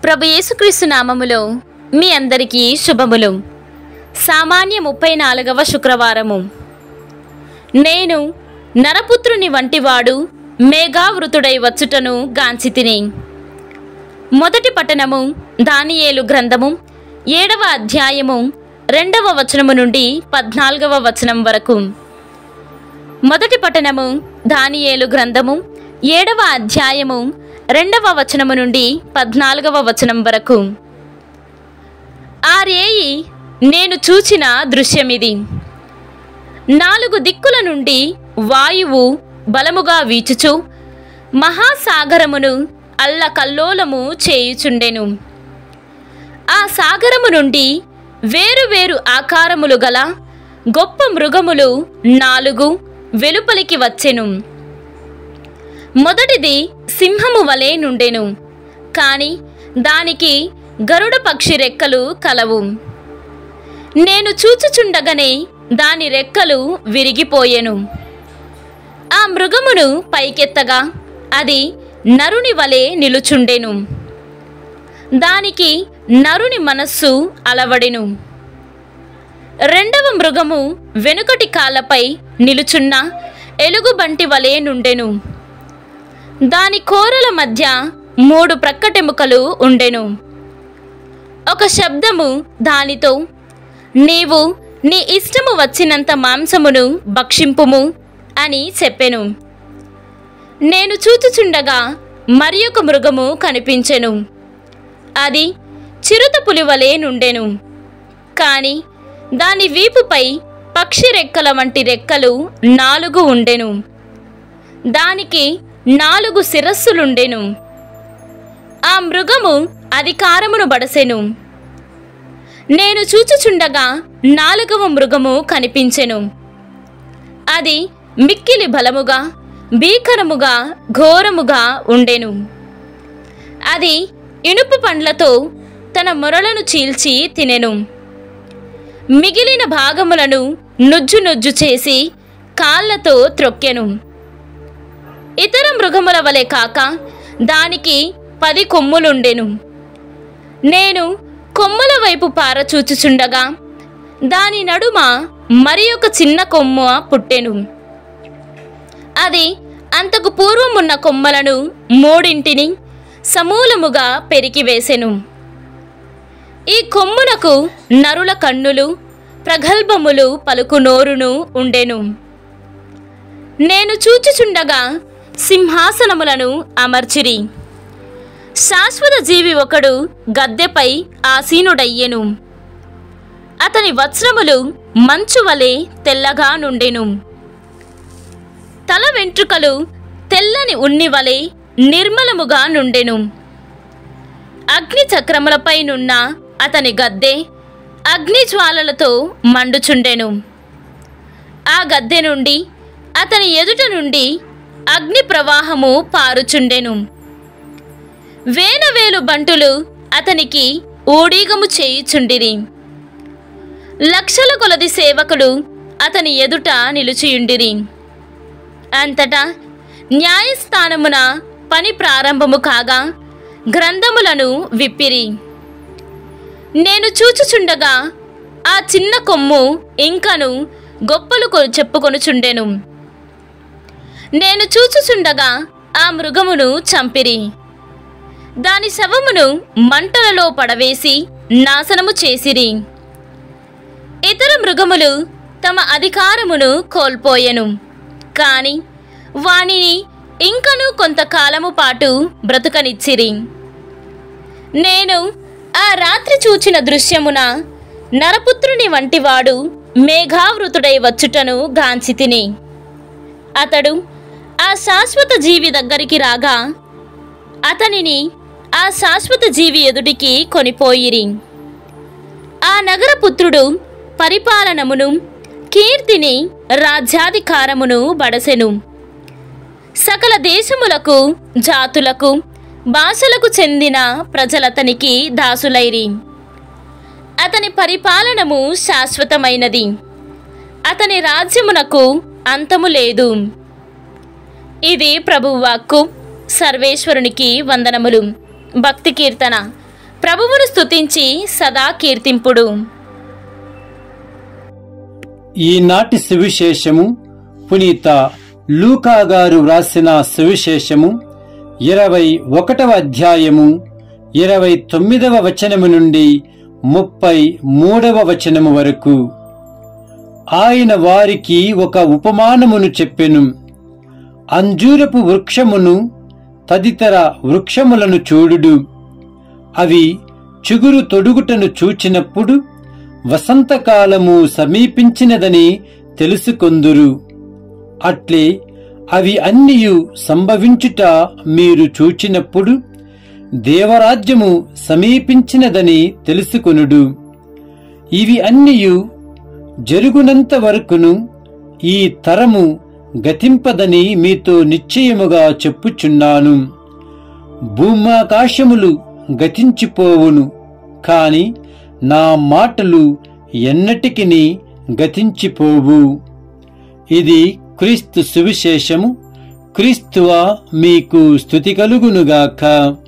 ప్రభు యేసుక్రీస్తు నామములో మీ అందరికీ శుభములు సామాన్య ముప్పై నాలుగవ శుక్రవారము నేను నరపుత్రుని వంటివాడు మేఘావృతుడై వచ్చుటను గాంచితిని మొదటి పట్టణము దానియేలు గ్రంథము ఏడవ అధ్యాయము రెండవ వచనము నుండి పద్నాలుగవ వచనం వరకు మొదటి పట్టణము దానియేలు గ్రంథము ఏడవ అధ్యాయము రెండవ వచనము నుండి పద్నాలుగవ వచనం వరకు ఆ రేయి నేను చూచిన దృశ్యమిది నాలుగు దిక్కుల నుండి వాయువు బలముగా వీచుచు మహాసాగరమును అల్లకల్లోలము చేయుచుండెను ఆ సాగరము నుండి వేరు వేరు ఆకారములు గల గొప్ప మృగములు నాలుగు వెలుపలికి వచ్చెను మొదటిది సింహము వలె నుండెను కాని దానికి గరుడ పక్షి రెక్కలు కలవు నేను చూచుచుండగనే దాని రెక్కలు విరిగిపోయెను ఆ మృగమును పైకెత్తగా అది నరుని వలె నిలుచుండెను దానికి నరుని మనస్సు అలవడెను రెండవ మృగము వెనుకటి కాళ్ళపై నిలుచున్న ఎలుగుబంటి వలె నుండెను దాని కోరల మధ్య మూడు ప్రక్కటెముకలు ఉండెను ఒక శబ్దము దానితో నీవు నీ ఇష్టము వచ్చినంత మాంసమును భక్షింపుము అని చెప్పెను నేను చూచుచుండగా మరి ఒక మృగము కనిపించెను అది చిరుత పులివలే నుండెను కాని దాని వీపుపై పక్షి రెక్కల వంటి రెక్కలు నాలుగు ఉండెను దానికి నాలుగు శిరస్సులుండెను ఆ మృగము అధికారమును బడసెను నేను చూచుచుండగా నాలుగవ మృగము కనిపించెను అది మిక్కిలి బలముగా భీకరముగా ఘోరముగా ఉండెను అది ఇనుపు పండ్లతో తన మొరలను చీల్చి తినెను మిగిలిన భాగములను నుజ్జు నుజ్జు చేసి కాళ్ళతో త్రొక్కెను ఇతర మృగముల వలె కాక దానికి పది కొమ్ములుండెను నేను కొమ్ముల వైపు పారచూచుచుండగా దాని నడుమ మరి ఒక చిన్న కొమ్మ పుట్టెను అది అంతకు పూర్వమున్న కొమ్మలను మూడింటిని సమూలముగా పెరికివేసెను ఈ కొమ్మునకు నరుల కన్నులు ప్రగల్భములు పలుకు నోరును ఉండెను నేను చూచుచుండగా సింహాసనములను అమర్చిరి శాశ్వత జీవి ఒకడు గద్దెపై ఆసీనుడయ్యెను అతని వస్త్రములు మంచు వలె తెల్లగా నుండెను తల వెంట్రుకలు తెల్లని ఉన్ని వలె నిర్మలముగా నుండెను అగ్ని చక్రములపై నున్న అతని గద్దె అగ్ని జ్వాలలతో మండుచుండెను ఆ గద్దె నుండి అతని ఎదుట నుండి అగ్ని ప్రవాహము పారుచుండెను వేనవేలు బంటులు అతనికి ఊడీగము చేయుచుండిరి లక్షల కొలది సేవకులు అతని ఎదుట నిలిచియుండిరి అంతటా న్యాయస్థానమున పని ప్రారంభము కాగా గ్రంథములను విప్పిరి నేను చూచుచుండగా ఆ చిన్న కొమ్ము ఇంకను గొప్పలు కొ- చెప్పుకొనుచుండెను నేను చూచుచుండగా ఆ మృగమును చంపిరి దాని శవమును మంటలలో పడవేసి నాశనము చేసిరి ఇతర మృగములు తమ అధికారమును కోల్పోయెను కాని వానిని ఇంకను కొంతకాలము పాటు బ్రతుకనిచ్చిరి నేను ఆ రాత్రి చూచిన దృశ్యమున నరపుత్రుని వంటివాడు మేఘావృతుడై వచ్చుటను గాంచితిని అతడు ఆ శాశ్వత జీవి దగ్గరికి రాగా అతనిని ఆ శాశ్వత జీవి ఎదుటికి కొనిపోయిరి ఆ నగరపుత్రుడు పరిపాలనమును కీర్తిని రాజ్యాధికారమును బడసెను సకల దేశములకు జాతులకు భాషలకు చెందిన ప్రజలతనికి దాసులైరి అతని పరిపాలనము శాశ్వతమైనది అతని రాజ్యమునకు అంతము లేదు ఇది ప్రభువాక్కు సర్వేశ్వరునికి వందనములు భక్తి కీర్తన ప్రభువును స్తుతించి సదా కీర్తింపుడు ఈనాటి సువిశేషము పునీత లూకా గారు వ్రాసిన సువిశేషము ఇరవై ఒకటవ అధ్యాయము ఇరవై తొమ్మిదవ వచనము నుండి ముప్పై మూడవ వచనము వరకు ఆయన వారికి ఒక ఉపమానమును చెప్పెను అంజూరపు వృక్షమును తదితర వృక్షములను చూడుడు అవి చిగురు తొడుగుటను చూచినప్పుడు వసంతకాలము సమీపించినదని తెలుసుకొందురు అట్లే అవి అన్నియు సంభవించుట మీరు చూచినప్పుడు దేవరాజ్యము సమీపించినదని తెలుసుకొనుడు ఇవి అన్నియు జరుగునంత వరకును ఈ తరము గతింపదని మీతో నిశ్చయముగా చెప్పుచున్నాను భూమాకాశములు గతించిపోవును కాని నా మాటలు ఎన్నటికిని గతించిపోవు ఇది క్రీస్తు సువిశేషము క్రీస్తువా మీకు స్థుతి కలుగునుగాక